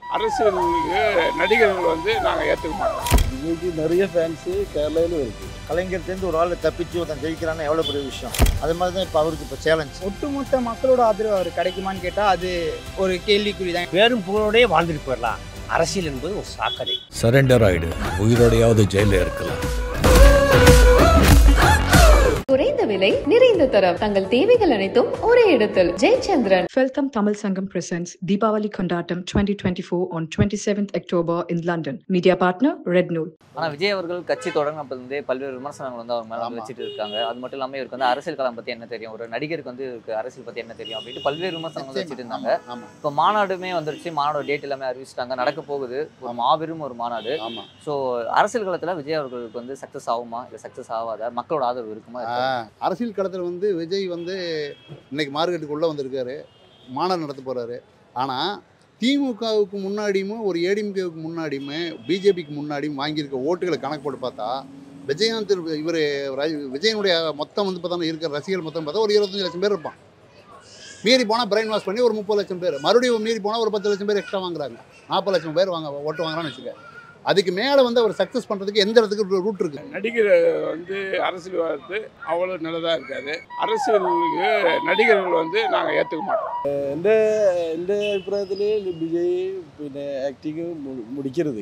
அரசியலுக்கு நடிகர்கள் வந்து நாங்கள் ஏற்றுக்க மாட்டோம் விஜய்க்கு நிறைய ஃபேன்ஸு கேரளாவிலும் இருக்குது கலைஞர்லேருந்து ஒரு ஆள் தப்பிச்சு ஒருத்தன் ஜெயிக்கிறான்னு எவ்வளோ பெரிய விஷயம் அது மாதிரி தான் இப்போ அவருக்கு இப்போ சேலஞ்ச் ஒட்டுமொத்த மக்களோட ஆதரவு அவர் கிடைக்குமான்னு கேட்டால் அது ஒரு கேள்விக்குறி தான் பேரும் புகழோடயே வாழ்ந்துட்டு போயிடலாம் அரசியல் என்பது ஒரு சாக்கடை சரண்டர் ஆயிடு உயிரோடையாவது ஜெயில இருக்கலாம் குறைந்த விலை நிறைந்த தரம் தங்கள் தேவைகள் அனைத்தும் ஒரே இடத்தில் Jayachandran Feltham Tamil Sangam presents Deepavali Kondatam 2024 on 27th October in London. Media partner Red Nool. ஆனால் விஜய் அவர்கள் கட்சி தொடங்கினப்பலேருந்தே பல்வேறு விமர்சனங்கள் வந்து அவர் மேலே வந்து ஆமா. வச்சுட்டு இருக்காங்க அது மட்டும் இல்லாமல் இவருக்கு வந்து அரசியல் களம் பற்றி என்ன தெரியும் ஒரு நடிகருக்கு வந்து இவருக்கு அரசியல் பற்றி என்ன தெரியும் அப்படின்ட்டு பல்வேறு விமர்சனங்கள் வந்து வச்சுட்டு இருந்தாங்க ஆமாம் இப்போ மாநாடுமே வந்துருச்சு மாநாடு டேட் எல்லாமே அறிவிச்சிட்டாங்க நடக்க போகுது ஒரு மாபெரும் ஒரு மாநாடு ஆமாம் ஸோ அரசியல் களத்தில் விஜய் அவர்களுக்கு வந்து சக்ஸஸ் ஆகுமா இல்லை சக்ஸஸ் ஆகாத மக்களோட ஆதரவு இருக்குமா இருக்காதா? அரசியல் களத்தில் வந்து விஜய் வந்து இன்னைக்கு மார்க்கெட்டுக்குள்ளே வந்திருக்காரு மாநாடு நடத்த போகிறாரு ஆனால் திமுகவுக்கு முன்னாடியும் ஒரு ஏடிஎம்கேவுக்கு முன்னாடியுமே பிஜேபிக்கு முன்னாடியும் வாங்கியிருக்க ஓட்டுகளை கணக்கு போட்டு பார்த்தா விஜயகாந்த் இவர் விஜயனுடைய மொத்தம் வந்து பார்த்தா இருக்கிற ரசிகர்கள் மொத்தம் பார்த்தா ஒரு இருபத்தஞ்சு லட்சம் பேர் இருப்பான் மீறி போனால் பிரைன் வாஷ் பண்ணி ஒரு முப்பது லட்சம் பேர் மறுபடியும் மீறி போனால் ஒரு பத்து லட்சம் பேர் எக்ஸ்ட்ரா வாங்குறாங்க நாற்பது லட்சம் பேர் வாங்க ஓட்டு வாங்குறான்னு வச்சுக்க அதுக்கு மேலே வந்து அவர் சக்ஸஸ் பண்ணுறதுக்கு எந்த இடத்துக்கு ரூட் இருக்குது நடிகர் வந்து அரசியல் வரது அவ்வளோ நல்லதாக இருக்காது அரசியலுக்கு நடிகர்கள் வந்து நாங்கள் ஏற்றுக்க மாட்டோம் എൻ്റെ എൻ്റെ അഭിപ്രായത്തിൽ വിജയ് പിന്നെ ആക്ടിങ് முடிக்கிறது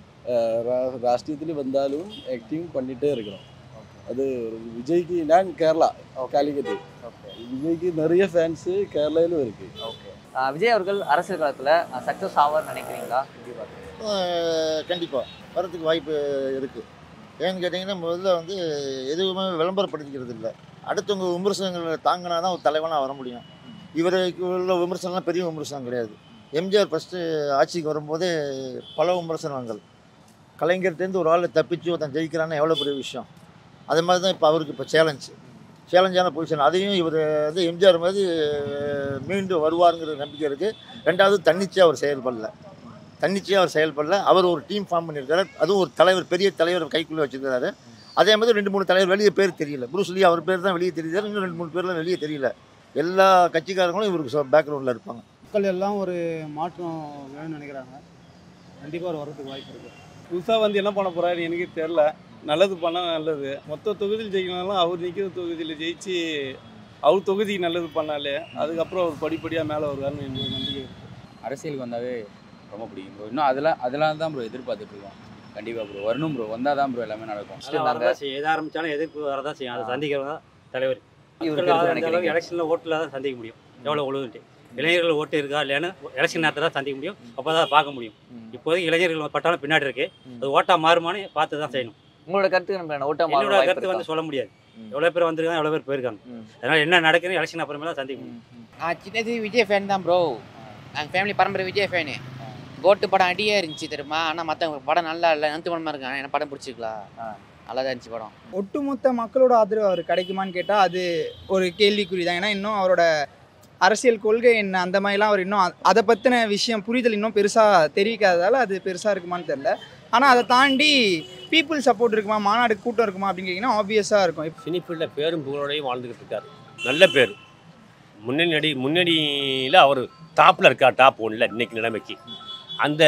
ராஷ்டிரத்தில் வந்தாலும் ஆக்டிங் பண்ணிட்டே இருக்கணும் அது விஜய்க்கு நான் கேரளா காலிக்கட்டு விஜய்க்கு நிறைய ஃபேன்ஸு கேரளாவிலும் இருக்குது ஓகே ஆஹ் விஜய் அவர்கள் அரசியல் களத்தில் சக்ஸஸ் ஆவார்னு நினைக்கிறீங்களா எப்படி பார்க்குறீங்க கண்டிப்பாக வரதுக்கு வாய்ப்பு இருக்குது ஏன்னு கேட்டிங்கன்னா முதல்ல வந்து எதுவுமே விளம்பரப்படுத்திக்கிறது இல்லை அடுத்தவங்க விமர்சனங்களை தாங்கினா தான் ஒரு தலைவனாக வர முடியும் இவருக்கு உள்ள விமர்சனம்லாம் பெரிய விமர்சனம் கிடையாது எம்ஜிஆர் ஃபஸ்ட்டு ஆட்சிக்கு வரும்போதே பல விமர்சனங்கள் கலைஞர்கிட்டேருந்து ஒரு ஆள் தப்பிச்சு ஒருத்தன் ஜெயிக்கிறான்னு எவ்வளோ பெரிய விஷயம் அது மாதிரி தான் இப்போ அவருக்கு இப்போ சேலஞ்ச் சேலஞ்சான பொசிஷன் அதையும் இவர் வந்து எம்ஜிஆர் மாதிரி மீண்டும் வருவாருங்கிற நம்பிக்கை இருக்குது ரெண்டாவது தன்னிச்சையாக அவர் செயல்படல தன்னிச்சையாக அவர் செயல்படல அவர் ஒரு டீம் ஃபார்ம் பண்ணியிருக்காரு அதுவும் ஒரு தலைவர் பெரிய தலைவர் கைக்குள்ளே வச்சிருக்காரு அதே மாதிரி ரெண்டு மூணு தலைவர் வெளியே பேர் தெரியல புருஸ்லி அவர் பேர் தான் வெளியே தெரியுது இன்னும் ரெண்டு மூணு பேர்லாம் வெளியே தெரியல எல்லா கட்சிக்காரங்களும் இவருக்கு பேக்ரவுண்டில் இருப்பாங்க மக்கள் எல்லாம் ஒரு மாற்றம் வேணும்னு நினைக்கிறாங்க கண்டிப்பாக ஒரு வரதுக்கு வாய்ப்பு இருக்குது புதுசாக வந்து என்ன பண்ண போகிறாரு எனக்கு தெரில நல்லது பண்ணால் நல்லது மொத்த தொகுதியில் ஜெயிக்கணும்னாலும் அவர் நிற்கிற தொகுதியில் ஜெயிச்சு அவர் தொகுதிக்கு நல்லது பண்ணாலே அதுக்கப்புறம் அவர் படிப்படியாக மேலே வருவார்னு எனக்கு நம்பிக்கை இருக்கு. அரசியலுக்கு வந்தாவே ரொம்ப பிடிக்கும் ப்ரோ இன்னும் அதெல்லாம் அதெல்லாம் தான் ப்ரோ எதிர்பார்த்துட்டு இருக்கோம் கண்டிப்பாக ப்ரோ வரணும் ப்ரோ வந்தால் தான் ப்ரோ எல்லாமே நடக்கும் இருந்தாங்க. எது ஆரம்பிச்சாலும் எதிர்ப்பு வரதான் செய்யும் அதை சந்திக்கிறதா தலைவர் இவருக்கு எதிர்ப்பு நினைக்கிறீங்க எலெக்ஷனில் ஓட்டில் தான் சந்திக்க முடியும் எவ்வளோ உழுதுன்ட்டு இளைஞர்கள் ஓட்டு இருக்கா இல்லையான்னு எலெக்ஷன் நேரத்தில் தான் சந்திக்க முடியும் அப்போ தான் பார்க்க முடியும் இப்போதைக்கு இளைஞர்கள் பட்டாலும் பின்னாடி இருக்கு அது ஓட்டா மாறுமான்னு பார்த்து தான் செய்யணும் உங்களோட கருத்து நம்ம ஓட்ட என்னோட கருத்து வந்து சொல்ல முடியாது எவ்வளோ பேர் வந்திருக்காங்க எவ்வளோ பேர் போயிருக்காங்க அதனால என்ன நடக்குதுன்னு எலெக்ஷன் அப்புறமே தான் சந்திக்க முடியும் நான் சின்னது விஜய் ஃபேன் தான் ப்ரோ நாங்கள் ஃபேமிலி பரம்பரை விஜய் ஃபேனு கோட்டு படம் அடியே இருந்துச்சு தெரியுமா ஆனால் மற்றவங்க படம் நல்லா இல்லை நந்து படமாக இருக்கு ஆனால் என்ன படம் பிடிச்சிக்கலாம் நல்லா தான் இருந்துச்சு படம் ஒட்டுமொத்த மக்களோட ஆதரவு அவர் கிடைக்குமான்னு கேட்டால் அது ஒரு கேள்விக்குறி தான் ஏன்னா இன்னும் அவரோட அரசியல் கொள்கை என்ன அந்த மாதிரிலாம் அவர் இன்னும் அ- அதை பற்றின விஷயம் புரிதல் இன்னும் பெருசாக தெரிவிக்காததால் அது பெருசாக இருக்குமான்னு தெரில ஆனால் அதை தாண்டி பீப்புள் சப்போர்ட் இருக்குமா மாநாடு கூட்டம் இருக்குமா அப்படின்னு கேட்டிங்கன்னா ஆப்வியஸாக இருக்கும் இப்போ சினிஃபீல்டில் பேரும் புகழோடையும் வாழ்ந்துக்கிட்டு இருக்காரு நல்ல பேர் முன்னணி நடி முன்னணியில் அவர் டாப்பில் இருக்கார் டாப் ஒன்றில் இன்னைக்கு நிலைமைக்கு அந்த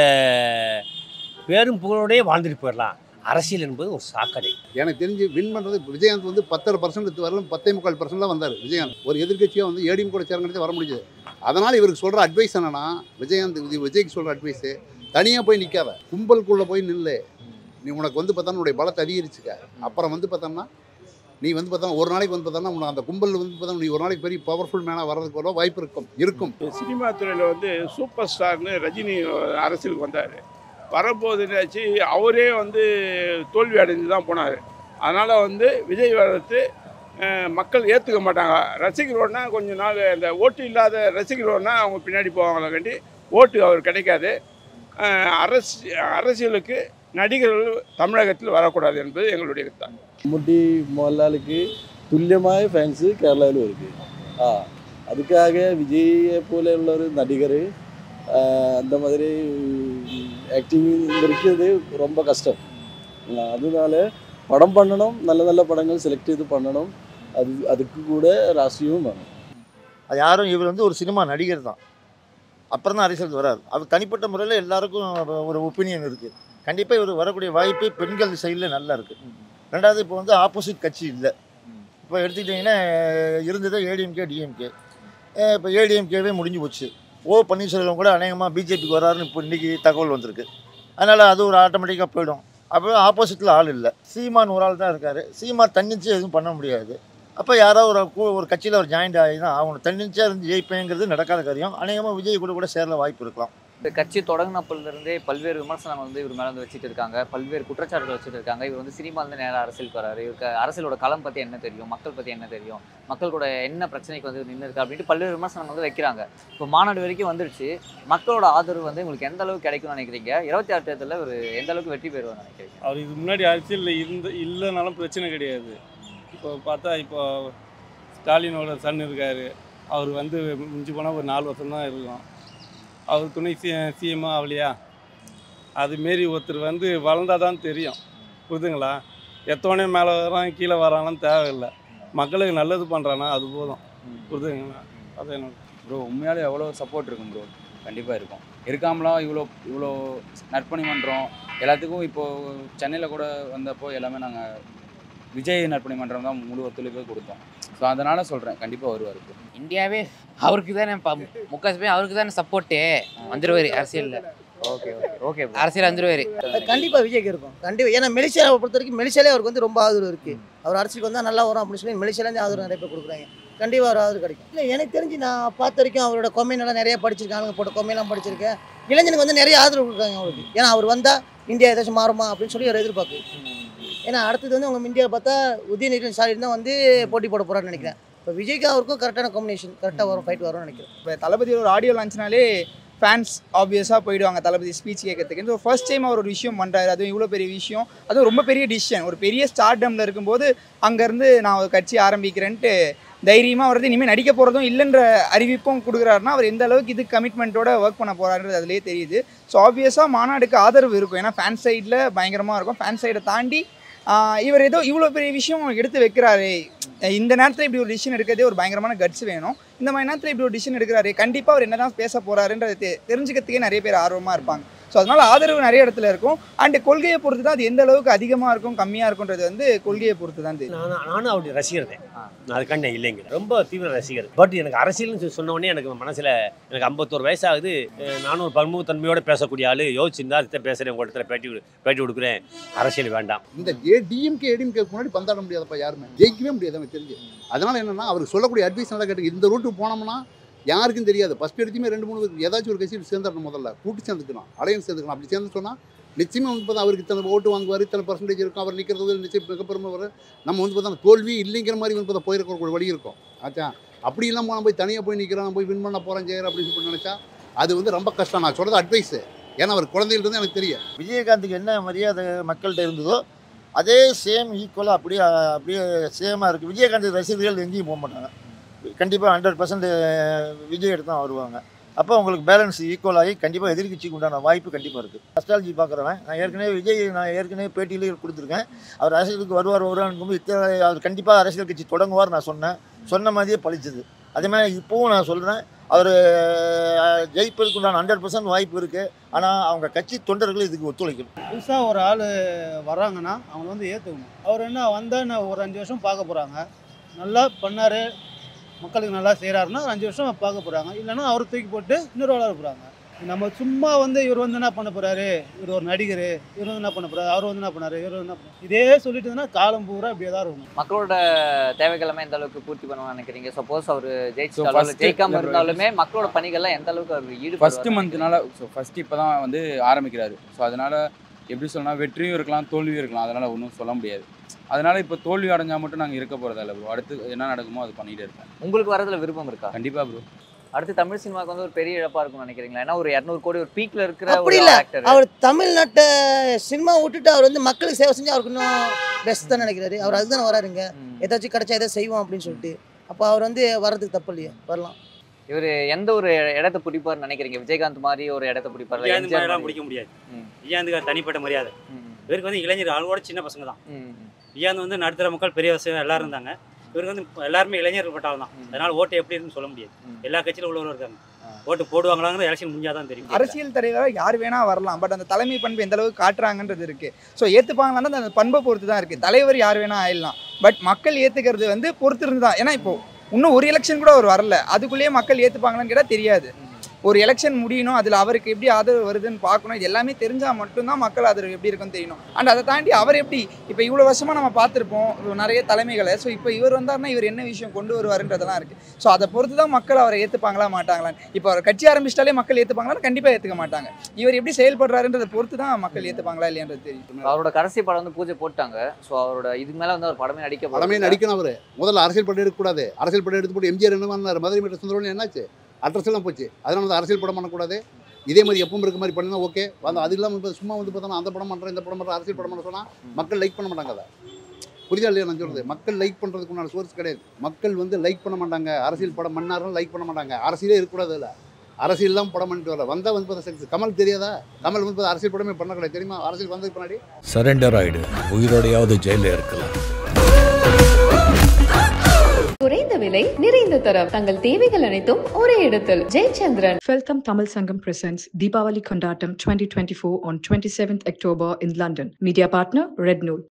பேரும் புகழோடையே வாழ்ந்துட்டு போயிடலாம் அரசியல் என்பது ஒரு சாக்கடை எனக்கு தெரிஞ்சு வின் பண்ணுறது விஜயகாந்த் வந்து பத்தரை பர்சன்ட் வரலும் பத்தே முக்கால் பர்சன்ட் தான் வந்தார் விஜயகாந்த் ஒரு எதிர்க்கட்சியாக வந்து ஏடிஎம் கூட சேரங்கிறது வர முடிஞ்சது அதனால் இவருக்கு சொல்கிற அட்வைஸ் என்னன்னா விஜயகாந்த் இது விஜய்க்கு சொல்கிற அட்வைஸு தனியாக போய் நிற்காத கும்பலுக்குள்ளே போய் நில்லு நீ உனக்கு வந்து பார்த்தா உன்னுடைய பலத்தை அதிகரிச்சுக்க அப்புறம் வந்து பார்த்தோம்னா நீ வந்து பார்த்தா ஒரு நாளைக்கு வந்து பார்த்தோம்னா உனக்கு அந்த கும்பல் வந்து பார்த்தா நீ ஒரு நாளைக்கு பெரிய பவர்ஃபுல் மேனாக வர்றதுக்கு கூட வாய்ப்பு இருக்கும் இருக்கும் சினிமா துறையில் வந்து சூப்பர் ஸ்டார்னு ரஜினி அரசியலுக்கு வந்தார் வரும்போது என்னாச்சு அவரே வந்து தோல்வி அடைஞ்சு தான் போனார் அதனால் வந்து விஜய் வர்றது அஹ், மக்கள் ஏற்றுக்க மாட்டாங்க ரசிகர்கள்னா கொஞ்ச நாள் அந்த ஓட்டு இல்லாத ரசிகர்கள்னா அவங்க பின்னாடி போவாங்களே கண்டி ஓட்டு அவர் கிடைக்காது அஹ், அரசு அரசியலுக்கு நடிகர்கள் தமிழகத்தில் வரக்கூடாது என்பது எங்களுடைய கருத்து மம்முட்டி மோகன்லாலுக்கு துல்லியമായ ஃபேன்ஸு கேரளாவிலும் இருக்குது ஆ அதுக்காக விஜயை போல உள்ள ஒரு நடிகர் அந்த மாதிரி ஆக்டிங் இருக்கிறது ரொம்ப கஷ்டம் ஆ, அதனால படம் பண்ணணும் நல்ல நல்ல படங்கள் செலக்ட் செய்து பண்ணணும் அது அதுக்கு கூட ராசியும் வேணும் அது யாரும் இவர் வந்து ஒரு சினிமா நடிகர் தான் அப்புறம் தான் அரசியலுக்கு வராரு அவர் தனிப்பட்ட முறையில் எல்லாருக்கும் ஒரு ஒப்பீனியன் இருக்குது கண்டிப்பாக இவர் வரக்கூடிய வாய்ப்பு பெண்கள் சைடில் நல்லா இருக்குது ரெண்டாவது இப்போ வந்து ஆப்போசிட் கட்சி இல்லை இப்போ எடுத்துக்கிட்டிங்கன்னா இருந்தது ஏடிஎம்கே டிஎம்கே இப்போ ஏடிஎம்கேவே முடிஞ்சு போச்சு ஓ பன்னீர்செல்வம் கூட அநேகமாக பிஜேபிக்கு வராருன்னு இப்போ இன்றைக்கி தகவல் வந்திருக்கு அதனால் அது ஒரு ஆட்டோமேட்டிக்காக போயிடும் அப்போ ஆப்போசிட்டில் ஆள் இல்லை சீமான் ஒரு ஆள் தான் இருக்கார் சீமான் தன்னிச்சு எதுவும் பண்ண முடியாது அப்போ யாரோ ஒரு கூ- ஒரு கட்சியில் ஒரு ஜாயிண்ட் ஆகி தான் ஆகணும் தன்னிச்சா இருந்து ஜெயிப்பேங்கிறது நடக்காத காரியம் அநேகமாக விஜய் கூட கூட சேரல வாய்ப்பு இருக்கலாம் இந்த கட்சி தொடங்கினப்பல இருந்தே பல்வேறு விமர்சனங்கள் வந்து இவர் மேல வந்து வச்சுட்டு இருக்காங்க பல்வேறு குற்றச்சாட்டுகள் வச்சுட்டு இருக்காங்க இவர் வந்து சினிமால இருந்து நேரா அரசியலுக்கு வராரு இவருக்கு அரசியலோட களம் பத்தி என்ன தெரியும் மக்கள் பத்தி என்ன தெரியும் மக்கள் கூட என்ன பிரச்சனைக்கு வந்து நின்று இருக்கா அப்படின்ட்டு பல்வேறு விமர்சனங்கள் வந்து வைக்கிறாங்க இப்போ மாநாடு வரைக்கும் வந்துருச்சு மக்களோட ஆதரவு வந்து உங்களுக்கு எந்த அளவுக்கு கிடைக்கும்னு நினைக்கிறீங்க இருபத்தி ஆறு தேர்தலில் ஒரு எந்த அளவுக்கு வெற்றி பெறுவார்னு நினைக்கிறீங்க அவர் இதுக்கு முன்னாடி அரசியலில் இருந்த இல்லைனாலும் பிரச்சனை கிடையாது இப்போ பார்த்தா இப்போ ஸ்டாலினோட சன் இருக்கார் அவர் வந்து மிஞ்சி போனால் ஒரு நாலு வருஷம் தான் இருக்கும் அவர் துணை சி சிஎம்மா ஆகலையா அதுமாரி ஒருத்தர் வந்து வளர்ந்தாதான் தான் தெரியும் புரிதுங்களா எத்தவனே மேலே வரான் கீழே வரான்னு தேவையில்லை மக்களுக்கு நல்லது பண்ணுறானா அது போதும் புரிதுங்களா அது என்னோட ப்ரோ உண்மையாலே எவ்வளோ சப்போர்ட் இருக்கும் ப்ரோ கண்டிப்பாக இருக்கும் இருக்காமலாம் இவ்வளோ இவ்வளோ நற்பணி மன்றம் எல்லாத்துக்கும் இப்போது சென்னையில் கூட வந்தப்போ எல்லாமே நாங்கள் விஜய் நற்பணி மன்றம் தான் முழு ஒத்துழைப்பே கொடுத்தோம் ஸோ அதனால் சொல்கிறேன் கண்டிப்பாக வருவார் ப்ரோ இந்தியாவே அவருக்கு தானே முக்காசு பேர் அவருக்கு தானே சப்போர்ட்டு வந்துருவாரு அரசியலில் ஓகே ஓகே ஓகே அரசியல் வந்துருவாரு கண்டிப்பா விஜய்க்கு இருக்கும் கண்டிப்பா ஏன்னா மெலிசியாவை பொறுத்த வரைக்கும் மெலிசியாலே அவருக்கு வந்து ரொம்ப ஆதரவு இருக்கு அவர் அரசியலுக்கு வந்தா நல்லா வரும் அப்படின்னு சொல்லி மெலிசியாலேருந்து ஆதரவு நிறைய பேர் கொடுக்குறாங்க கண்டிப்பா ஒரு ஆதரவு கிடைக்கும் இல்லை எனக்கு தெரிஞ்சு நான் பார்த்த வரைக்கும் அவரோட கொமைனெல்லாம் நிறைய படிச்சிருக்கேன் ஆளுங்க போட்ட கொமையெல்லாம் படிச்சிருக்கேன் இளைஞனுக்கு வந்து நிறைய ஆதரவு கொடுக்குறாங்க அவருக்கு ஏன்னா அவர் வந்தா இந்தியா ஏதாச்சும் மாறுமா அப்படின்னு சொல்லி ஒரு எதிர்பார்க்கு ஏன்னா அடுத்தது வந்து உங்க இந்தியாவை பார்த்தா உதயநிதி ஸ்டாலின் தான் வந்து போட்டி போட போறான்னு நினைக்கிறேன் இப்போ விஜய்க்கு அவருக்கும் கரெக்டான காம்பினேஷன் கரெக்டாக வரும் ஃபைட் வரும்னு நினைக்கிறேன் இப்போ தளபதியோட ஒரு ஆடியோ லான்ச்னாலே ஃபேன்ஸ் ஆப்வியஸாக போயிடுவாங்க தளபதி ஸ்பீச் கேட்கறதுக்கு ஸோ ஃபர்ஸ்ட் டைம் அவர் ஒரு விஷயம் பண்ணுறாரு அதுவும் இவ்வளோ பெரிய விஷயம் அதுவும் ரொம்ப பெரிய டிசிஷன் ஒரு பெரிய ஸ்டார்டமில் இருக்கும்போது அங்கேருந்து நான் ஒரு கட்சி ஆரம்பிக்கிறேன்ட்டு தைரியமாக வருது இனிமேல் நடிக்க போகிறதும் இல்லைன்ற அறிவிப்பும் கொடுக்குறாருன்னா அவர் எந்த அளவுக்கு இது கமிட்மெண்ட்டோட ஒர்க் பண்ண போகிறாருன்றது அதுலேயே தெரியுது ஸோ ஆப்வியஸாக மாநாடுக்கு ஆதரவு இருக்கும் ஏன்னா ஃபேன் சைடில் பயங்கரமாக இருக்கும் ஃபேன் சைடை தாண்டி ஆஹ் இவர் ஏதோ இவ்வளோ பெரிய விஷயம் எடுத்து வைக்கிறாரு இந்த நேரத்தில் இப்படி ஒரு டிசிஷன் எடுக்கிறதே ஒரு பயங்கரமான கட்ஸ் வேணும் இந்த மாதிரி நேரத்தில் இப்படி ஒரு டிசிஷன் எடுக்கிறாரு கண்டிப்பாக அவர் என்னதான் பேச போறாருன்றது தெ- தெரிஞ்சுக்கிறதுக்கே நிறைய பேர் ஆர்வமாக இருப்பாங்க ஸோ அதனால ஆதரவு நிறைய இடத்துல இருக்கும் அண்ட் கொள்கையை பொறுத்து தான் அது எந்த அளவுக்கு அதிகமாக இருக்கும் கம்மியாக இருக்கும்ன்றது வந்து கொள்கையை பொறுத்து தான் தெரியும் நானும் நானும் அவருடைய ரசிகர் தான் நான் அதுக்காண்டி நான் இல்லைங்க ரொம்ப தீவிர ரசிகர் பட் எனக்கு அரசியல்னு சொல்லி சொன்ன உடனே எனக்கு மனசில் எனக்கு ஐம்பத்தோரு வயசாகுது அஹ் நானும் ஒரு பன்முகத்தன்மையோட பேசக்கூடிய ஆள் யோசிச்சிருந்தா அதை பேசுகிறேன் உங்கள் இடத்துல பேட்டி கொடு- பேட்டி கொடுக்குறேன் அரசியல் வேண்டாம் இந்த ஏ டிஎம்கே ஏடிஎம்கே முன்னாடி பந்தாட முடியாதப்பா யாருமே ஜெயிக்கவே முடியாது அவன் தெரிஞ்சு அதனால என்னன்னா அவர் சொல்லக்கூடிய அட்வைஸ் நல்லா கேட்டு இந்த ரூட்டு போனோம்னா யாருக்கும் தெரியாது ஃபஸ்ட் எடுத்துமே ரெண்டு மூணு பேர் ஏதாச்சும் ஒரு கட்சியில் சேர்ந்துடணும் முதல்ல கூட்டு சேர்ந்துக்கணும் அலையன்ஸ் சேர்ந்துக்கணும் அப்படி சேர்ந்து சொன்னால் நிச்சயமாக வந்து பார்த்தா அவருக்கு இத்தனை ஓட்டு வாங்குவார் இத்தனை பர்சன்டேஜ் இருக்கும் அவர் நிற்கிறது நிச்சயம் மிகப்பெருமை வரும் நம்ம வந்து பார்த்தா தோல்வி இல்லைங்கிற மாதிரி வந்து பார்த்தா போயிருக்கிற ஒரு வழி இருக்கும் ஆச்சா அப்படி இல்லாமல் நம்ம போய் தனியாக போய் நிற்கிறோம் நம்ம போய் வின் பண்ண போகிறோம் செய்கிறோம் அப்படின்னு சொல்லி நினச்சா அது வந்து ரொம்ப கஷ்டம் நான் சொல்கிறது அட்வைஸு ஏன்னா அவர் குழந்தையிலிருந்து எனக்கு தெரியும் விஜயகாந்துக்கு என்ன மரியாதை மக்கள்கிட்ட இருந்ததோ அதே சேம் ஈக்குவலாக அப்படியே அப்படியே சேமாக இருக்குது விஜயகாந்த் ரசிகர்கள் எங்கேயும் போக மாட்டாங்க கண்டிப்பாக ஹண்ட்ரட் பர்சன்ட் விஜய் எடுத்து தான் வருவாங்க அப்போ உங்களுக்கு பேலன்ஸ் ஈக்குவல் ஆகி கண்டிப்பாக எதிர்க்கட்சிக்கு உண்டான வாய்ப்பு கண்டிப்பாக இருக்குது அஸ்ட்ராலஜி பார்க்குறவன் நான் ஏற்கனவே விஜய் நான் ஏற்கனவே பேட்டியிலே கொடுத்துருக்கேன் அவர் அரசியலுக்கு வருவார் வருவாருங்கும்போது இத்தனை அவர் கண்டிப்பாக அரசியல் கட்சி தொடங்குவார் நான் சொன்னேன் சொன்ன மாதிரியே பழிச்சது அதே மாதிரி இப்போவும் நான் சொல்கிறேன் அவர் ஜெயிப்பதற்கு உண்டான ஹண்ட்ரட் பர்சன்ட் வாய்ப்பு இருக்குது ஆனால் அவங்க கட்சி தொண்டர்கள் இதுக்கு ஒத்துழைக்கணும் புதுசாக ஒரு ஆள் வராங்கன்னா அவங்க வந்து ஏற்றுக்கணும் அவர் என்ன வந்தால் என்ன ஒரு அஞ்சு வருஷம் பார்க்க போகிறாங்க நல்லா பண்ணார் மக்களுக்கு நல்லா செய்கிறாருன்னா ஒரு அஞ்சு வருஷம் பார்க்க போகிறாங்க இல்லைன்னா அவரை தூக்கி போட்டு இன்னொரு ஆளாக போகிறாங்க நம்ம சும்மா வந்து இவர் வந்து என்ன பண்ண போறாரு இவர் ஒரு நடிகர் இவர் வந்து என்ன பண்ண போறாரு அவர் வந்து என்ன பண்ணாரு இவர் வந்து என்ன பண்ணாரு இதே சொல்லிட்டு இருந்தா காலம் பூரா இப்படியே தான் இருக்கும் மக்களோட தேவைகள் எல்லாம் எந்த அளவுக்கு பூர்த்தி பண்ணுவான்னு நினைக்கிறீங்க சப்போஸ் அவர் So, ஜெயிச்சிட்டாலும் first- ஜெயிக்காம இல்ல bro, இருந்தாலுமே மக்களோட பணிகள்லாம் எந்த அளவுக்கு அவர் ஈடுபடுவார் ஃபஸ்ட்டு மந்த்னால ஸோ ஃபஸ்ட்டு இப்போ தான் வந்து ஆரம்பிக்கிறாரு ஸோ அதனால் எப்படி சொல்லலாம் வெற்றியும் இருக்கலாம் தோல்வியும் இருக்கலாம் அதனால் ஒன்றும் சொல்ல முடியாது அதனால் இப்போ தோல்வி அடைஞ்சால் மட்டும் நாங்கள் இருக்க போகிறதில்ல ப்ரோ அடுத்து என்ன நடக்குமோ அது பண்ணிகிட்டே இருப்போம் உங்களுக்கு வரதுல விருப்பம் இருக்கா கண்டிப்பாக ப்ரோ அடுத்து தமிழ் சினிமாக்கு வந்து ஒரு பெரிய இழப்பா இருக்கும்னு நினைக்கிறீங்களா ஏன்னா ஒரு இரநூறு கோடி ஒரு பீக்ல இருக்கிற அப்படி ஒரு இல்லை ஆக்டர் அவர் தமிழ்நாட்டை சினிமா விட்டுட்டு அவர் வந்து மக்களுக்கு சேவை செஞ்சு அவருக்கு இன்னும் பெஸ்ட் தான் நினைக்கிறாரு அவர் அதுதானே வராருங்க ஏதாச்சும் கிடைச்சா எதை செய்வோம் அப்படின்னு சொல்லிட்டு அப்போ அவர் வந்து வர்றதுக்கு தப்பு இல்லையா வரலாம் இவர் எந்த ஒரு இடத்த பிடிப்பார்னு நினைக்கிறீங்க விஜயகாந்த் மாதிரி ஒரு இடத்த பிடிப்பார் விஜயகாந்த் மாதிரிலாம் பிடிக்க முடியாது விஜயகாந்துக்கு தனிப்பட்ட மரியாதை இவருக்கு வந்து இளைஞர் ஆளோட சின்ன பசங்க தான் விஜயகாந்த் வந்து நடுத்தர மக்கள் பெரிய வசதி எல்லாரும் இருந்தாங்க இவருக்கு வந்து எல்லாருமே இளைஞர்கள் பட்டாலும் தான் அதனால ஓட்டு எப்படி இருக்குன்னு சொல்ல முடியாது எல்லா கட்சியிலும் உள்ளவரும் இருக்காங்க ஓட்டு போடுவாங்களாங்கிற எலெக்ஷன் முடிஞ்சாதான் தான் தெரியும் அரசியல் தலைவராக யார் வேணா வரலாம் பட் அந்த தலைமை பண்பு எந்த அளவுக்கு காட்டுறாங்கன்றது இருக்கு ஸோ ஏற்றுப்பாங்களான்னு அந்த பண்பை பொறுத்து தான் இருக்கு தலைவர் யார் வேணா ஆயிடலாம் பட் மக்கள் ஏற்றுக்கிறது வந்து பொறுத்து இருந்து தான் ஏன்னா இப்போ இன்னும் ஒரு எலெக்ஷன் கூட அவர் வரல அதுக்குள்ளேயே மக்கள் ஏற்றுப்பாங்களான்னு கேட்டால் தெரியாது ஒரு எலெக்ஷன் முடியணும் அதில் அவருக்கு எப்படி ஆதரவு வருதுன்னு பார்க்கணும் இது எல்லாமே தெரிஞ்சால் மட்டும்தான் மக்கள் ஆதரவு எப்படி இருக்குன்னு தெரியணும் அண்ட் அதை தாண்டி அவர் எப்படி இப்போ இவ்வளோ வருஷமாக நம்ம பார்த்துருப்போம் நிறைய தலைமைகளை ஸோ இப்போ இவர் வந்தாருன்னா இவர் என்ன விஷயம் கொண்டு வருவாருன்றதெல்லாம் இருக்குது ஸோ அதை பொறுத்து தான் மக்கள் அவரை ஏற்றுப்பாங்களா மாட்டாங்களான்னு இப்போ அவர் கட்சி ஆரம்பிச்சிட்டாலே மக்கள் ஏற்றுப்பாங்களான்னு கண்டிப்பாக ஏற்றுக்க மாட்டாங்க இவர் எப்படி செயல்படுறாருன்றதை பொறுத்து தான் மக்கள் ஏற்றுப்பாங்களா இல்லையான்றது தெரியும் அவரோட கடைசி படம் வந்து பூஜை போட்டாங்க ஸோ அவரோட இதுக்கு மேலே வந்து அவர் படமே நடிக்க படமே போறதில்ல. நடிக்கணும் அவர் முதல்ல அரசியல் படம் எடுக்கக்கூடாது அரசியல் படம் எடுத்து போட்டு எம்ஜிஆர் என்ன பண்ணார் மதுரை மீட்டர் சுந்தரவன் என்னாச்சு அட்ரஸ் எல்லாம் போச்சு அதனால வந்து அரசியல் படம் பண்ணக்கூடாது இதே மாதிரி எப்பவும் இருக்க மாதிரி பண்ணினா ஓகே வந்து அது இல்லாமல் இப்போ சும்மா வந்து பார்த்தோன்னா அந்த படம் பண்ணுறேன் இந்த படம் பண்ணுறேன் அரசியல் படம் பண்ண சொன்னால் மக்கள் லைக் பண்ண மாட்டாங்க அதை புரியுதா இல்லையா நான் சொல்றது மக்கள் லைக் பண்ணுறதுக்கு உண்டான சோர்ஸ் கிடையாது மக்கள் வந்து லைக் பண்ண மாட்டாங்க அரசியல் படம் பண்ணாரும் லைக் பண்ண மாட்டாங்க அரசியலே இருக்கக்கூடாது இல்லை அரசியல் தான் படம் பண்ணிட்டு வர வந்தால் வந்து பார்த்தா சக்ஸஸ் கமல் தெரியாதா கமல் வந்து பார்த்தா அரசியல் படமே பண்ண கிடையாது தெரியுமா அரசியல் வந்ததுக்கு பின்னாடி சரண்டர் ஆயிடு உயிரோடையாவது ஜெயிலில் இருக்கலாம் குறைந்த விலை நிறைந்த தரம் தங்கள் தேவைகள் அனைத்தும் ஒரே இடத்தில் Jayachandran Feltham Tamil Sangam presents Deepavali Kondatam 2024 on 27th October in London. Media partner Red Nool.